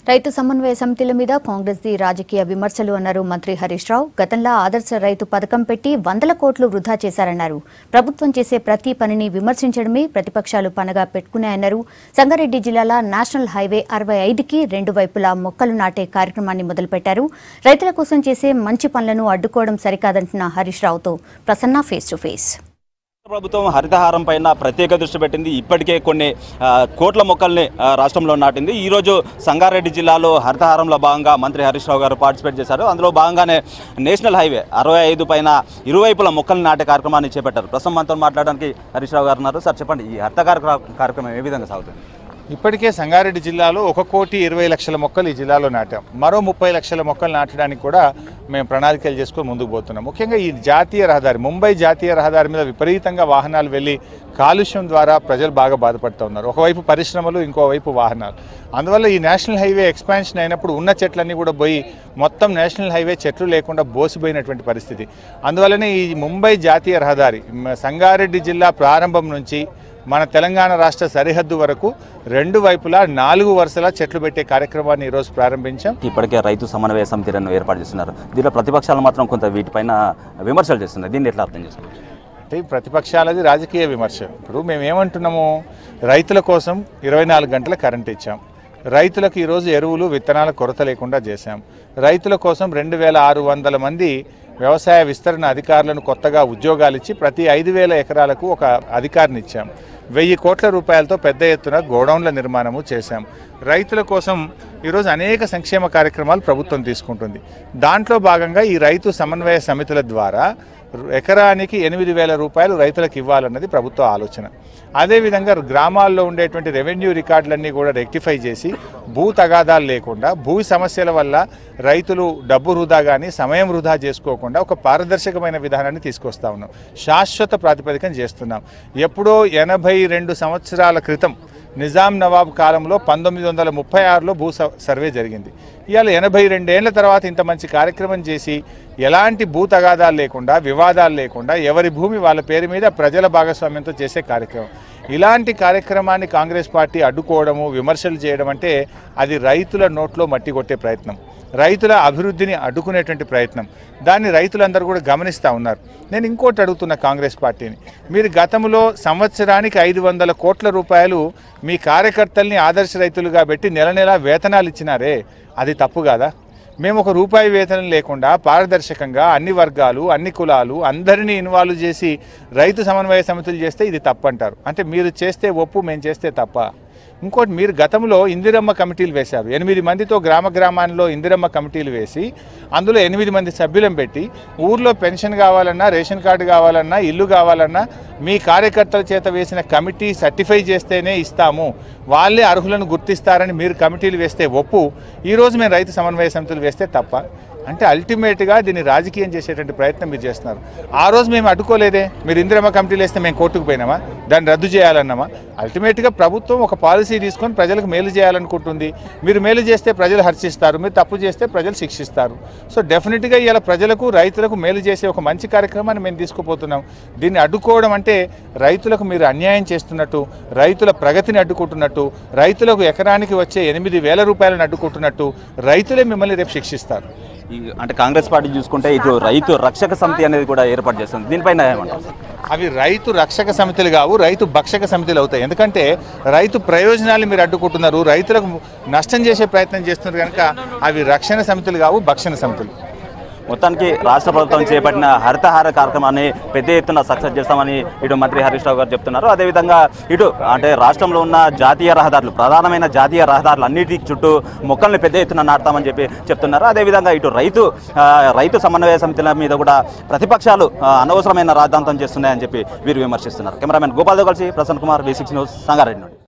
రైతు సమన్వయ సమితిల మీద కాంగ్రెస్ ది రాజకీయ విమర్శలు అన్నారు మంత్రి హరీష్ రావు గతంలో ఆదర్శ రైతు పథకం పెట్టి వందల కోట్లు వృధా చేశారన్నారు ప్రభుత్వం చేసే ప్రతి పనిని విమర్శించడమే ప్రతిపక్షాలు పనగా పెట్టుకున్నాయన్నారు సంగారెడ్డి జిల్లాల నేషనల్ హైవే అరవై ఐదుకి రెండు వైపులా మొక్కలు నాటే కార్యక్రమాన్ని మొదలుపెట్టారు రైతుల కోసం చేసే మంచి పనులను అడ్డుకోవడం సరికాదంటున్న హరీష్ రావుతో ప్రసన్న ఫేస్ టు ఫేస్ ప్రభుత్వం హరితహారం పైన ప్రత్యేక దృష్టి పెట్టింది ఇప్పటికే కొన్ని ఆ, కోట్ల మొక్కల్ని ఆ, రాష్ట్రంలో నాటింది ఈరోజు సంగారెడ్డి జిల్లాలో హరితహారంలో భాగంగా మంత్రి హరీష్ రావు గారు పార్టిసిపేట్ చేశారు అందులో భాగంగానే నేషనల్ హైవే అరవై ఐదు పైన ఇరువైపుల మొక్కలు నాటే కార్యక్రమాన్ని చేపట్టారు ప్రస్తుతం మనతో మాట్లాడడానికి హరీష్ రావు గారు ఉన్నారు సార్ చెప్పండి ఈ హరితహార కార్యక్రమం ఏ విధంగా సాగుతుంది ఇప్పటికే సంగారెడ్డి జిల్లాలో ఒక కోటి ఇరవై లక్షల మొక్కలు ఈ జిల్లాలో నాటాం మరో ముప్పై లక్షల మొక్కలు నాటడానికి కూడా మేము ప్రణాళికలు చేసుకొని ముందుకు పోతున్నాం ముఖ్యంగా ఈ జాతీయ రహదారి ముంబై జాతీయ రహదారి మీద విపరీతంగా వాహనాలు వెళ్ళి కాలుష్యం ద్వారా ప్రజలు బాగా బాధపడుతూ ఉన్నారు ఒకవైపు పరిశ్రమలు ఇంకోవైపు వాహనాలు అందువల్ల ఈ నేషనల్ హైవే ఎక్స్పాన్షన్ అయినప్పుడు ఉన్న చెట్లన్నీ కూడా పోయి మొత్తం నేషనల్ హైవే చెట్లు లేకుండా బోసిపోయినటువంటి పరిస్థితి అందువల్లనే ఈ ముంబై జాతీయ రహదారి మ- సంగారెడ్డి జిల్లా ప్రారంభం నుంచి మన తెలంగాణ రాష్ట్ర సరిహద్దు వరకు రెండు వైపులా నాలుగు వరుసల చెట్లు పెట్టే కార్యక్రమాన్ని ఈరోజు ప్రారంభించాం ఇప్పటికే రైతు సమన్వయ సమితిలను ఏర్పాటు చేస్తున్నారు దీనిలో ప్రతిపక్షాలు మాత్రం కొంత వీటిపైన విమర్శలు చేస్తున్నారు దీన్ని ఎట్లా అర్థం చేసుకోవచ్చు అంటే ఈ ప్రతిపక్షాలది రాజకీయ విమర్శ ఇప్పుడు మేము ఏమంటున్నాము రైతుల కోసం ఇరవై నాలుగు గంటల కరెంట్ ఇచ్చాం రైతులకు ఈరోజు ఎరువులు విత్తనాల కొరత లేకుండా చేశాం రైతుల కోసం రెండు వేల ఆరు వందల మంది వ్యవసాయ విస్తరణ అధికారులను కొత్తగా ఉద్యోగాలు ఇచ్చి ప్రతి ఐదు వేల ఎకరాలకు ఒక అధికారిని ఇచ్చాం వెయ్యి కోట్ల రూపాయలతో పెద్ద ఎత్తున గోడౌన్ల నిర్మాణము చేశాం రైతుల కోసం ఈరోజు అనేక సంక్షేమ కార్యక్రమాలు ప్రభుత్వం తీసుకుంటుంది దాంట్లో భాగంగా ఈ రైతు సమన్వయ సమితుల ద్వారా ఎకరానికి ఎనిమిది వేల రూపాయలు రైతులకు ఇవ్వాలన్నది ప్రభుత్వ ఆలోచన అదేవిధంగా గ్రామాల్లో ఉండేటువంటి రెవెన్యూ రికార్డులన్నీ కూడా రెక్టిఫై చేసి భూ తగాదాలు లేకుండా భూ సమస్యల వల్ల రైతులు డబ్బు వృధా కానీ సమయం వృధా చేసుకోకుండా ఒక పారదర్శకమైన విధానాన్ని తీసుకొస్తా ఉన్నాం శాశ్వత ప్రాతిపదికన చేస్తున్నాం ఎప్పుడో ఎనభై రెండు సంవత్సరాల క్రితం నిజాం నవాబ్ కాలంలో పంతొమ్మిది వందల ముప్పై ఆరులో భూ స- సర్వే జరిగింది ఇవాళ ఎనభై రెండేళ్ల తర్వాత ఇంత మంచి కార్యక్రమం చేసి ఎలాంటి భూ తగాదాలు లేకుండా వివాదాలు లేకుండా ఎవరి భూమి వాళ్ళ పేరు మీద ప్రజల భాగస్వామ్యంతో చేసే కార్యక్రమం ఇలాంటి కార్యక్రమాన్ని కాంగ్రెస్ పార్టీ అడ్డుకోవడము విమర్శలు చేయడం అంటే అది రైతుల నోట్లో మట్టి కొట్టే ప్రయత్నం రైతుల అభివృద్ధిని అడ్డుకునేటువంటి ప్రయత్నం దాన్ని రైతులందరూ కూడా గమనిస్తూ ఉన్నారు నేను ఇంకోటి అడుగుతున్న కాంగ్రెస్ పార్టీని మీరు గతంలో సంవత్సరానికి ఐదు వందల కోట్ల రూపాయలు మీ కార్యకర్తల్ని ఆదర్శ రైతులుగా పెట్టి నెల నెల వేతనాలు ఇచ్చినారే అది తప్పు కాదా మేము ఒక రూపాయి వేతనం లేకుండా పారదర్శకంగా అన్ని వర్గాలు అన్ని కులాలు అందరినీ ఇన్వాల్వ్ చేసి రైతు సమన్వయ సమితులు చేస్తే ఇది తప్పంటారు అంటే మీరు చేస్తే ఒప్పు మేము చేస్తే తప్ప ఇంకోటి మీరు గతంలో ఇందిరమ్మ కమిటీలు వేశారు ఎనిమిది మందితో గ్రామ గ్రామాల్లో ఇందిరమ్మ కమిటీలు వేసి అందులో ఎనిమిది మంది సభ్యులను పెట్టి ఊర్లో పెన్షన్ కావాలన్నా రేషన్ కార్డు కావాలన్నా ఇల్లు కావాలన్నా మీ కార్యకర్తల చేత వేసిన కమిటీ సర్టిఫై చేస్తేనే ఇస్తాము వాళ్ళే అర్హులను గుర్తిస్తారని మీరు కమిటీలు వేస్తే ఒప్పు ఈరోజు మేము రైతు సమన్వయ సమితులు వేస్తే తప్ప అంటే అల్టిమేట్గా దీన్ని రాజకీయం చేసేటువంటి ప్రయత్నం మీరు చేస్తున్నారు ఆ రోజు మేము అడ్డుకోలేదే మీరు ఇందిరమ్మ కమిటీలు వేస్తే మేము కోర్టుకు పోయినామా దాన్ని రద్దు చేయాలన్నామా అల్టిమేట్గా ప్రభుత్వం ఒక పాలసీ తీసుకొని ప్రజలకు మేలు చేయాలనుకుంటుంది మీరు మేలు చేస్తే ప్రజలు హర్షిస్తారు మీరు తప్పు చేస్తే ప్రజలు శిక్షిస్తారు సో డెఫినెట్గా ఇవాళ ప్రజలకు రైతులకు మేలు చేసే ఒక మంచి కార్యక్రమాన్ని మేము తీసుకుపోతున్నాం దీన్ని అడ్డుకోవడం అంటే రైతులకు మీరు అన్యాయం చేస్తున్నట్టు రైతుల ప్రగతిని అడ్డుకుంటున్నట్టు రైతులకు ఎకరానికి వచ్చే ఎనిమిది వేల రూపాయలను అడ్డుకుంటున్నట్టు రైతులే మిమ్మల్ని రేపు శిక్షిస్తారు ఈ అంటే కాంగ్రెస్ పార్టీ చూసుకుంటే ఇటు రైతు రక్షక సమితి అనేది కూడా ఏర్పాటు చేస్తుంది దీనిపైన ఏమంటారు సార్? అవి రైతు రక్షక సమితులు కావు రైతు భక్షక సమితులు అవుతాయి ఎందుకంటే రైతు ప్రయోజనాలు మీరు అడ్డుకుంటున్నారు రైతులకు నష్టం చేసే ప్రయత్నం చేస్తున్నారు కనుక అవి రక్షణ సమితులు కావు భక్షణ సమితులు మొత్తానికి రాష్ట్ర ప్రభుత్వం చేపట్టిన హరితహార కార్యక్రమాన్ని పెద్ద ఎత్తున సక్సెస్ చేస్తామని ఇటు మంత్రి హరీష్ రావు గారు చెప్తున్నారు అదేవిధంగా ఇటు అంటే రాష్ట్రంలో ఉన్న జాతీయ రహదారులు ప్రధానమైన జాతీయ రహదారులు అన్నిటి చుట్టూ మొక్కల్ని పెద్ద ఎత్తున నాటుతామని చెప్పి చెప్తున్నారు అదేవిధంగా ఇటు రైతు ఆ, రైతు సమన్వయ సమితుల మీద కూడా ప్రతిపక్షాలు ఆ, అనవసరమైన రాద్ధాంతం చేస్తున్నాయని చెప్పి వీరు విమర్శిస్తున్నారు కెమెరామెన్ గోపాల్తో కలిసి ప్రసన్న కుమార్ బేసిక్స్ న్యూస్ సంగారెడ్డి నుండి